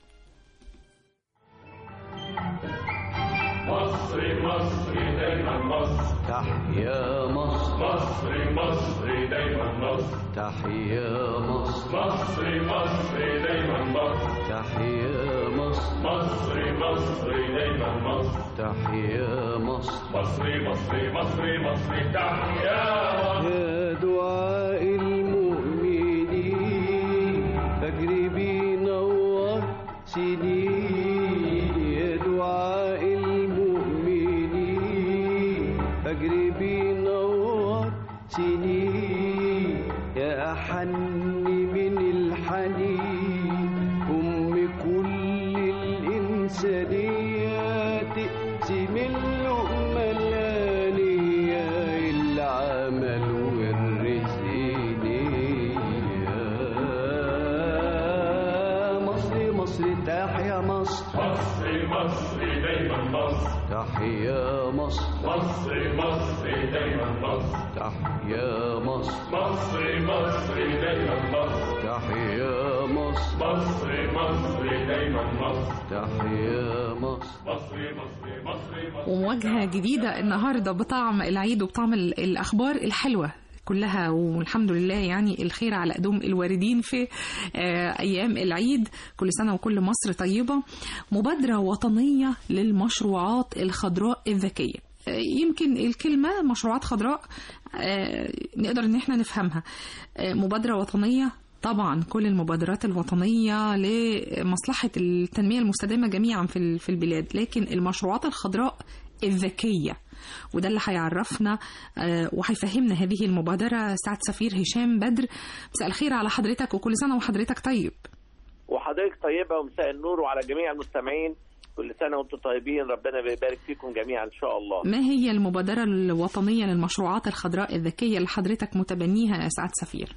مصر مصر دايما مصر تحيا مصر مصر مصر دايما مصر تحيا مصر مصر مصر دايما مصر تحيا مصر مصر مصر دايما مصر تحيا مصر مصر مصر مصر مصر تحيا مصر يا دعاء المؤمنين فجر بينور سنين يا دعاء المؤمنين فجر بينور سنين يا أحن من الحنين أم كل الإنسانيات تقسم اللقمة الآنية العمل والرزق نية مصر مصر تحيا مصر مصر مصر دايما مصر تحيا مصر مصر مصر دايما مصر تحيا مصر مصر مصر دايما مصر تحيا مصر مصر مصر دايما مصر تحيا مصر مصر مصر مصر مصر ومواجهة جديدة النهاردة بطعم العيد وبطعم ال- الأخبار الحلوة كلها والحمد لله يعني الخير على قدوم الواردين في آه، أيام العيد كل سنة وكل مصر طيبة مبادرة وطنية للمشروعات الخضراء الذكية آه، يمكن الكلمة مشروعات خضراء آه، نقدر ان احنا نفهمها آه، مبادرة وطنية طبعا كل المبادرات الوطنية لمصلحة التنمية المستدامة جميعا في ال- في البلاد لكن المشروعات الخضراء الذكية وده اللي هيعرفنا آه، وهيفهمنا هذه المبادرة سعد سفير هشام بدر مساء الخير على حضرتك وكل سنة وحضرتك طيب وحضرتك طيبة ومساء النور وعلى جميع المستمعين كل سنة وانتم طيبين ربنا بيبارك فيكم جميعا إن شاء الله ما هي المبادرة الوطنية للمشروعات الخضراء الذكية اللي حضرتك متبنيها يا سعد سفير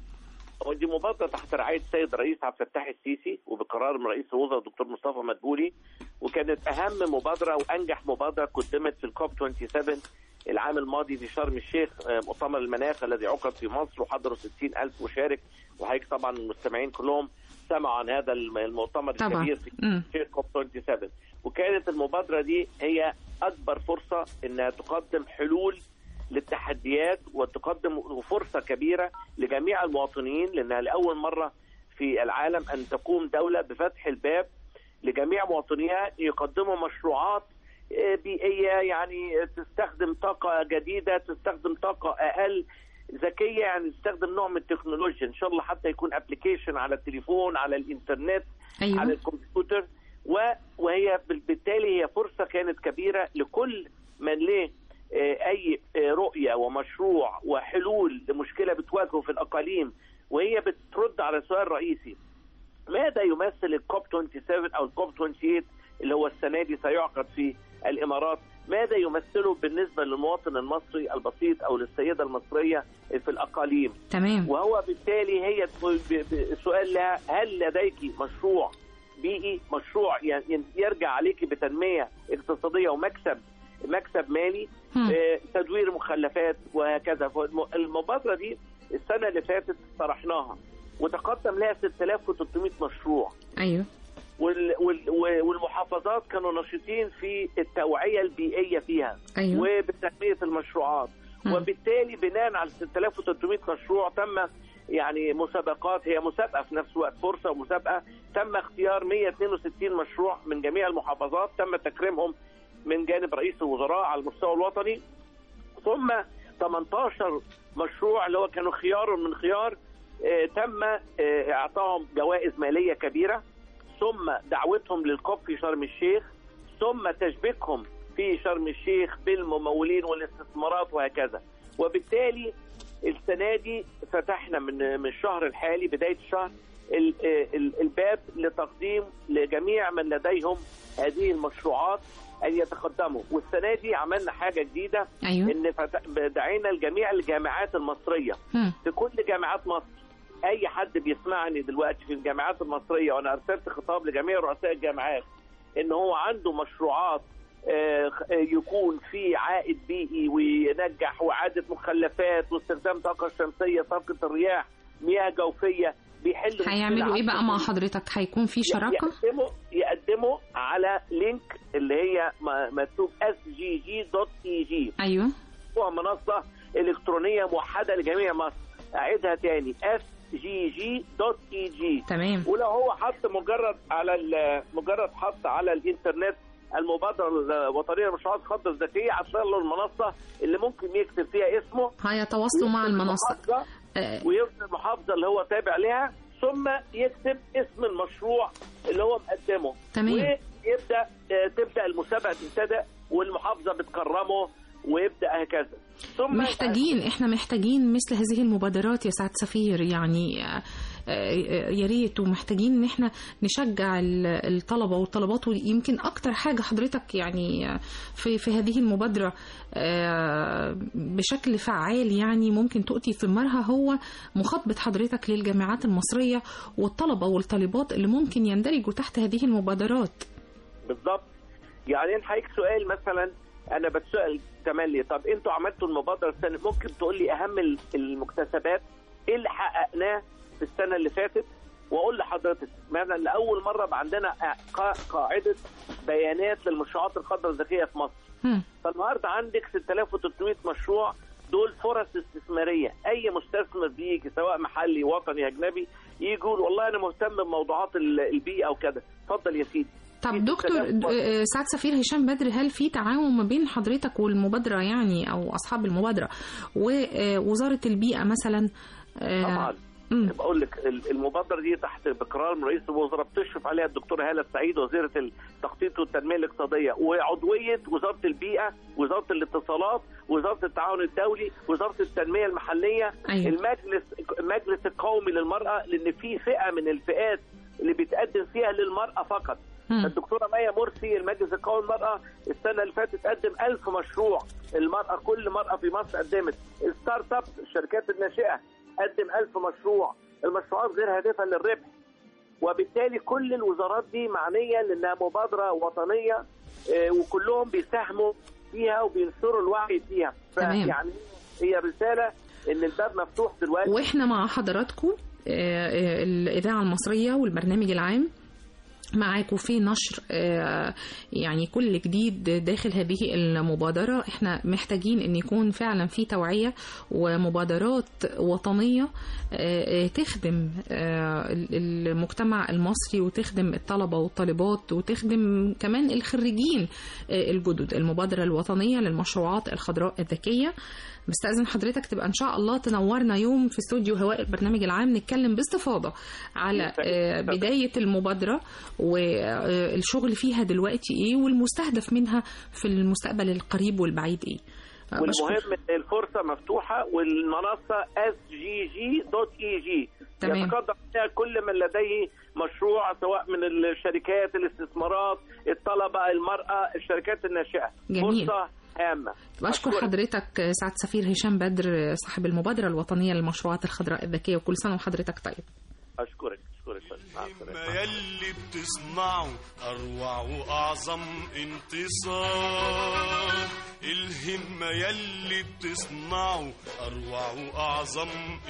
ودي مبادرة تحت رعاية السيد الرئيس عبد الفتاح السيسي وبقرار من رئيس الوزراء الدكتور مصطفى مدبولي وكانت أهم مبادرة وأنجح مبادرة قدمت في الكوب 27 العام الماضي في شرم الشيخ آه، مؤتمر المناخ الذي عقد في مصر وحضروا 60 ألف مشارك وحضرتك طبعا المستمعين كلهم سمعوا عن هذا الم- المؤتمر طبعا. الكبير في مم. شيخ كوب 27 وكانت المبادرة دي هي أكبر فرصة إنها تقدم حلول للتحديات وتقدم فرصة كبيرة لجميع المواطنين لأنها لأول مرة في العالم أن تقوم دولة بفتح الباب لجميع مواطنيها يقدموا مشروعات آه، بيئية يعني تستخدم طاقة جديدة تستخدم طاقة أقل ذكية يعني تستخدم نوع من التكنولوجيا إن شاء الله حتى يكون ابلكيشن على التليفون على الإنترنت أيوة. على الكمبيوتر و- وهي بال- بالتالي هي فرصة كانت كبيرة لكل من له آه، أي آه، رؤية ومشروع وحلول لمشكلة بتواجهه في الأقاليم وهي بترد على سؤال رئيسي ماذا يمثل الكوب 27 أو الكوب 28 اللي هو السنة دي سيعقد في الإمارات ماذا يمثله بالنسبة للمواطن المصري البسيط أو للسيدة المصرية في الأقاليم تمام وهو بالتالي هي ب- ب- سؤال لها هل لديك مشروع بيئي مشروع ي- يرجع عليك بتنمية اقتصادية ومكسب مكسب مالي هم. آه، تدوير مخلفات وهكذا فالم- المبادرة دي السنة اللي فاتت طرحناها وتقدم لها 6300 مشروع أيوه وال- وال- والمحافظات كانوا نشيطين في التوعية البيئية فيها أيوه. وبتنمية المشروعات مم. وبالتالي بناء على 6300 مشروع تم يعني مسابقات هي مسابقة في نفس الوقت فرصة ومسابقة تم اختيار 162 مشروع من جميع المحافظات تم تكريمهم من جانب رئيس الوزراء على المستوى الوطني ثم 18 مشروع اللي هو كانوا خيار من خيار آه، تم آه، اعطائهم جوائز ماليه كبيره ثم دعوتهم للكوب في شرم الشيخ ثم تشبيكهم في شرم الشيخ بالممولين والاستثمارات وهكذا وبالتالي السنه دي فتحنا من من الشهر الحالي بدايه الشهر ال- ال- الباب لتقديم لجميع من لديهم هذه المشروعات ان يتقدموا والسنه دي عملنا حاجه جديده أيوه. ان فت- دعينا لجميع الجامعات المصريه هم. في كل جامعات مصر اي حد بيسمعني دلوقتي في الجامعات المصريه وانا ارسلت خطاب لجميع رؤساء الجامعات ان هو عنده مشروعات آه، خ- آه، يكون في عائد بيئي وينجح واعاده مخلفات واستخدام طاقه شمسيه طاقه الرياح مياه جوفيه بيحل مشكلة هيعملوا إيه بقى عندهم. مع حضرتك هيكون في شراكة يقدموا يقدموا على لينك اللي هي م- مكتوب اس جي جي دوت اي جي أيوه هو منصة إلكترونية موحدة لجميع مصر أعيدها تاني اف جي جي دوت اي جي تمام ولو هو حط مجرد على ال- مجرد حط على الانترنت المبادرة الوطنية للمشروعات الخضراء الذكية هتظهر له المنصة اللي ممكن يكتب فيها اسمه هيتواصلوا مع المنصة المحافظة آه، ويكتب المحافظة اللي هو تابع لها ثم يكتب اسم المشروع اللي هو مقدمه تمام. ويبدا آه، تبدا المسابقه تبتدى والمحافظه بتكرمه ويبدا هكذا ثم محتاجين احنا محتاجين مثل هذه المبادرات يا سعد سفير يعني آه، آه، يا ريت ومحتاجين ان احنا نشجع ال- الطلبه والطلبات ويمكن اكتر حاجه حضرتك يعني آه، في في هذه المبادره آه، بشكل فعال يعني ممكن تؤتي ثمارها هو مخاطبه حضرتك للجامعات المصريه والطلبه والطالبات اللي ممكن يندرجوا تحت هذه المبادرات بالظبط يعني انا هيك سؤال مثلا انا بتسال تملي طب انتوا عملتوا المبادره السنه ممكن تقول لي اهم ال- المكتسبات ايه اللي حققناه في السنه اللي فاتت واقول لحضرتك مثلا لاول مره بقى عندنا قا- قاعده بيانات للمشروعات الخضراء الذكيه في مصر هم. فالنهارده عندك 6300 مشروع دول فرص استثماريه اي مستثمر بيجي سواء محلي وطني اجنبي يجي يقول والله انا مهتم بموضوعات ال- البيئه وكده اتفضل يا سيدي طب دكتور آه، سعد سفير هشام بدر هل في تعاون ما بين حضرتك والمبادرة يعني أو أصحاب المبادرة ووزارة البيئة مثلا آه، طبعا مم. بقول لك ال- المبادره دي تحت بقرار من رئيس الوزراء بتشرف عليها الدكتوره هاله السعيد وزيره التخطيط والتنميه الاقتصاديه وعضويه وزاره البيئه وزاره الاتصالات وزاره التعاون الدولي وزاره التنميه المحليه أيوة. المجلس المجلس القومي للمراه لان في فئه من الفئات اللي بيتقدم فيها للمراه فقط مم. الدكتوره مايا مرسي المجلس القومي للمراه السنه اللي فاتت قدم ألف مشروع المراه كل مراه في مصر قدمت الستارت اب الشركات الناشئه قدم ألف مشروع المشروعات غير هادفه للربح وبالتالي كل الوزارات دي معنيه لانها مبادره وطنيه آه، وكلهم بيساهموا فيها وبينشروا الوعي فيها تمام. فيعني هي رساله ان الباب مفتوح دلوقتي واحنا مع حضراتكم آه، آه، الإذاعة المصرية والبرنامج العام معاكم في نشر آه، يعني كل جديد داخل هذه المبادرة احنا محتاجين ان يكون فعلا في توعية ومبادرات وطنية آه، آه، تخدم آه، ال- المجتمع المصري وتخدم الطلبة والطالبات وتخدم كمان الخريجين آه، الجدد المبادرة الوطنية للمشروعات الخضراء الذكية بستأذن حضرتك تبقى إن شاء الله تنورنا يوم في استوديو هواء البرنامج العام نتكلم باستفاضة على آه، بداية المبادرة والشغل فيها دلوقتي إيه والمستهدف منها في المستقبل القريب والبعيد إيه آه، بشكر. والمهم إن الفرصه مفتوحه والمنصه اس جي جي دوت اي جي تمام. يتقدم فيها كل من لديه مشروع سواء من الشركات الاستثمارات الطلبه المراه الشركات الناشئه جميل. فرصه هامه بشكر حضرتك سعد سفير هشام بدر صاحب المبادرة الوطنية للمشروعات الخضراء الذكية وكل سنة وحضرتك طيب اشكرك اشكرك مع السلامه ما يلي بتصنعه أروع وأعظم انتصار الهمة يلي بتصنعه أروع وأعظم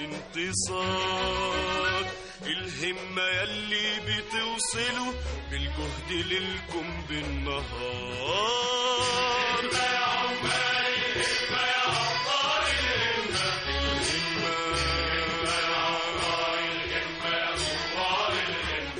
انتصار الهمة يلي بتوصله بالجهد للكم بالنهار يا عمال الهمة يا عطار الهمة الهمة يا عطار الهمة يا عطار الهمة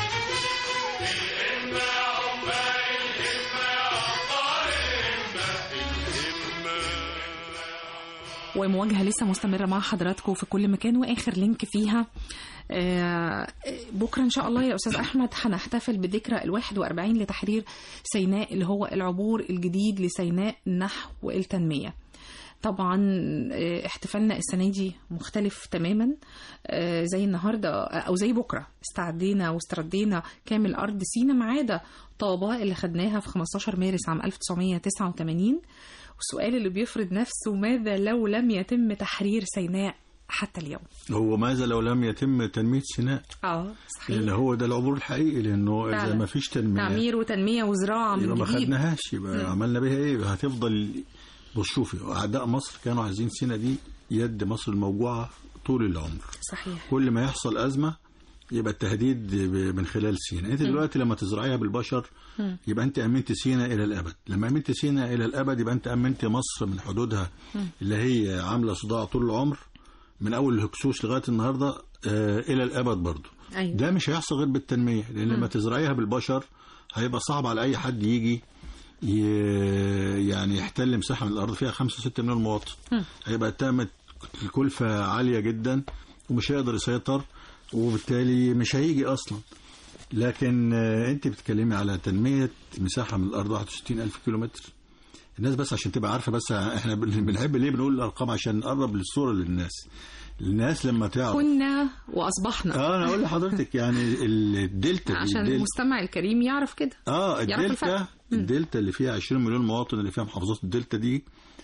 الهمة يا عمال الهمة يا عطار الهمة الهمة ومواجهة لسه مستمرة مع حضراتكم في كل مكان وآخر لينك فيها آه، بكرة إن شاء الله يا أستاذ أحمد هنحتفل بذكرى الواحد وأربعين لتحرير سيناء اللي هو العبور الجديد لسيناء نحو التنمية طبعا آه، احتفالنا السنة دي مختلف تماما آه، زي النهاردة أو زي بكرة استعدينا واستردينا كامل أرض سينا ما عدا طابة اللي خدناها في 15 مارس عام 1989 والسؤال اللي بيفرض نفسه ماذا لو لم يتم تحرير سيناء حتى اليوم هو ماذا لو لم يتم تنمية سيناء اه صحيح لأن هو ده العبور الحقيقي لأنه إذا فعلا. ما فيش تنمية تعمير وتنمية وزراعة يبقى من ما جديد خدناهاش يبقى مم. عملنا بيها ايه هتفضل بص شوفي اعداء مصر كانوا عايزين سينا دي يد مصر الموجوعه طول العمر صحيح كل ما يحصل ازمه يبقى التهديد ب- من خلال سينا انت مم. دلوقتي لما تزرعيها بالبشر مم. يبقى انت امنت سينا الى الابد لما امنت سينا الى الابد يبقى انت امنت مصر من حدودها مم. اللي هي عامله صداع طول العمر من اول الهكسوس لغايه النهارده آه الى الابد برضه أيوة. ده مش هيحصل غير بالتنميه لان لما مم. تزرعيها بالبشر هيبقى صعب على اي حد يجي ي- يعني يحتل مساحه من الارض فيها 5 6 مليون مواطن مم. هيبقى تامت الكلفه عاليه جدا ومش هيقدر يسيطر وبالتالي مش هيجي اصلا لكن آه، انت بتتكلمي على تنميه مساحه من الارض 61 الف كيلو متر الناس بس عشان تبقى عارفه بس احنا بن- بنحب ليه بنقول الارقام عشان نقرب للصوره للناس الناس لما تعرف كنا وأصبحنا اه انا اقول لحضرتك يعني ال- الدلتا دي عشان الدلتا- المستمع الكريم يعرف كده اه يعرف الدلتا الفرق. مم. الدلتا اللي فيها 20 مليون مواطن اللي فيها محافظات الدلتا دي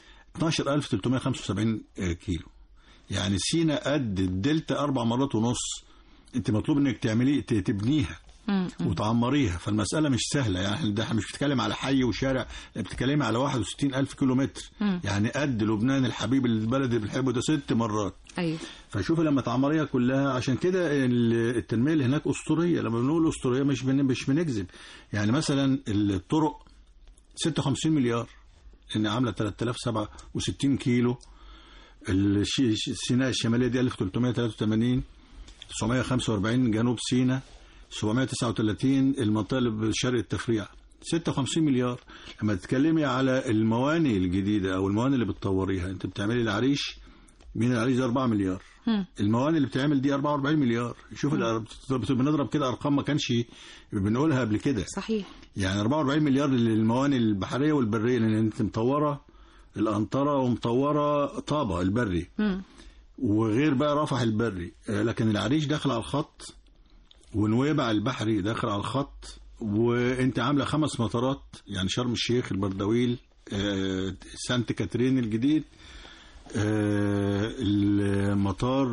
12375 كيلو يعني سينا قد الدلتا اربع مرات ونص انت مطلوب انك تعملي ت- تبنيها مم. وتعمريها فالمسألة مش سهلة يعني ده احنا مش بتتكلم على حي وشارع لا بتتكلمي على 61 ألف كيلو متر مم. يعني قد لبنان الحبيب البلد اللي بنحبه ده ست مرات أيوة فشوفي لما تعمريها كلها عشان كده ال- التنميه اللي هناك اسطوريه لما بنقول اسطوريه مش بن مش بنكذب يعني مثلا الطرق 56 مليار ان عامله 3067 كيلو الشي- سيناء الشماليه دي 1383 945 جنوب سيناء 739 المنطقه اللي بشرق التفريع 56 مليار لما تتكلمي على المواني الجديده او المواني اللي بتطوريها انت بتعملي العريش مين العريش ده 4 مليار مم. المواني اللي بتعمل دي 44 مليار شوف الأر- بنضرب كده ارقام ما كانش بنقولها قبل كده صحيح يعني 44 مليار للمواني البحريه والبريه لان انت مطوره الانطره ومطوره طابه البري مم. وغير بقى رفح البري آه، لكن العريش داخل على الخط ونويبع البحري داخل على الخط وانت عامله خمس مطارات يعني شرم الشيخ البردويل آه، سانت كاترين الجديد آه، المطار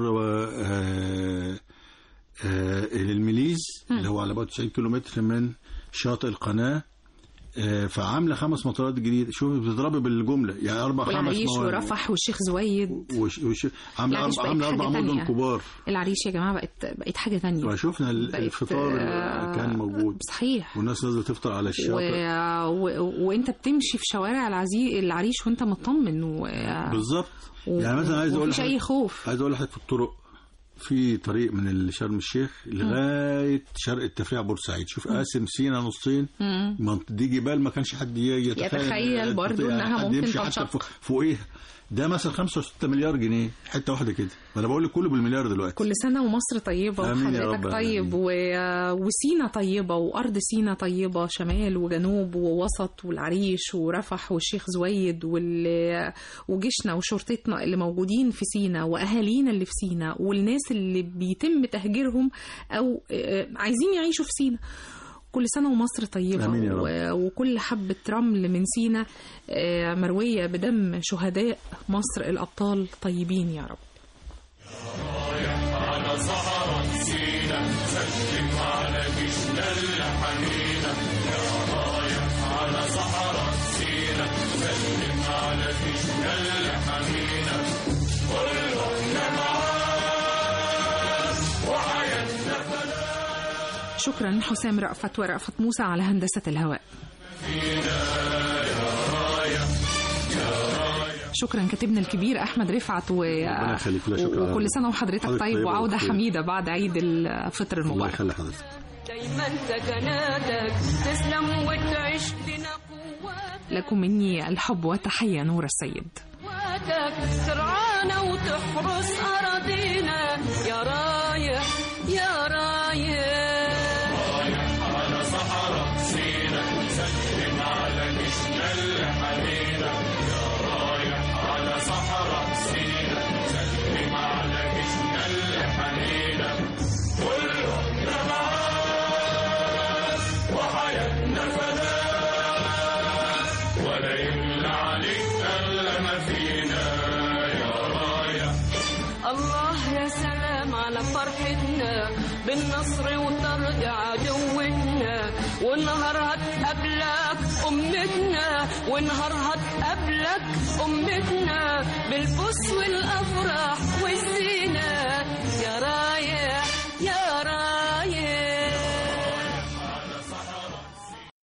آه، آه، الميليز اللي هو على بعد 90 كيلومتر من شاطئ القناه آه، فعامله خمس مطارات جديده شوف بتضربي بالجمله يعني اربع خمس والعريش موانئ. ورفح والشيخ زويد وش وش عامله العريش اربع بقت عامله اربع حاجة مدن تانية. كبار العريش يا جماعه بقت بقت حاجه تانية وشفنا ال- بقت، الفطار اللي آه، كان موجود صحيح والناس نازله تفطر على و... الشاطئ و... وانت بتمشي في شوارع العزي... العريش وانت مطمن و... بالظبط و- يعني مثلا عايز اقول ومفيش لحضرتك- اي خوف عايز اقول لحضرتك في الطرق في طريق من شرم الشيخ لغايه شرق التفريع بورسعيد شوف قاسم سينا نصين مم. منط- دي جبال ما كانش حد ي- يتخيل يتخيل برضو يعني إنها حد ممكن يمشي حتى تنشق. فوق- فوقيها ده مثلا 5 6 مليار جنيه حته واحده كده ما انا بقول لك كله بالمليار دلوقتي كل سنة ومصر طيبة آمين يا وحضرتك رب طيب و... وسينا طيبة وأرض سينا طيبة شمال وجنوب ووسط والعريش ورفح والشيخ زويد وال... وجيشنا وشرطتنا اللي موجودين في سينا وأهالينا اللي في سينا والناس اللي بيتم تهجيرهم أو آه، عايزين يعيشوا في سينا كل سنة ومصر طيبة آمين يا رب. و... وكل حبة رمل من سينا آه، مروية بدم شهداء مصر الأبطال طيبين يا رب على صحراء سينا سلم على جيشنا الحنينة يا رايح على صحراء سينا سلم على جيشنا الحنينة كلنا معاك وحياتنا شكرا حسام رأفت ورأفت موسى على هندسة الهواء شكرا كاتبنا الكبير احمد رفعت و... ربنا يخليك لا شكرا على وكل سنه وحضرتك حضرتك طيب طيبة وعوده وبخير. حميده بعد عيد الفطر الله المبارك يخلي حضرتك دايما سكناتك تسلم وتعيش لنا قواتك لكم مني الحب والتحيه نور السيد ترعانا وتحرس أراضينا يا رايح يا رايح على صحراء سينا سلم على جيشنا الحنينة يا رايح على صحراء سينا سلم على جيشنا الحنينة كلنا معاك وحياتنا فداك ولا يملى عليك إلا ما فينا يا رايح الله يا سلام على فرحتنا بالنصر وطرد عدوتنا ونهار هتقابلك أمتنا ونهار هتقابلك أمتنا بالبوس والأفراح والزينة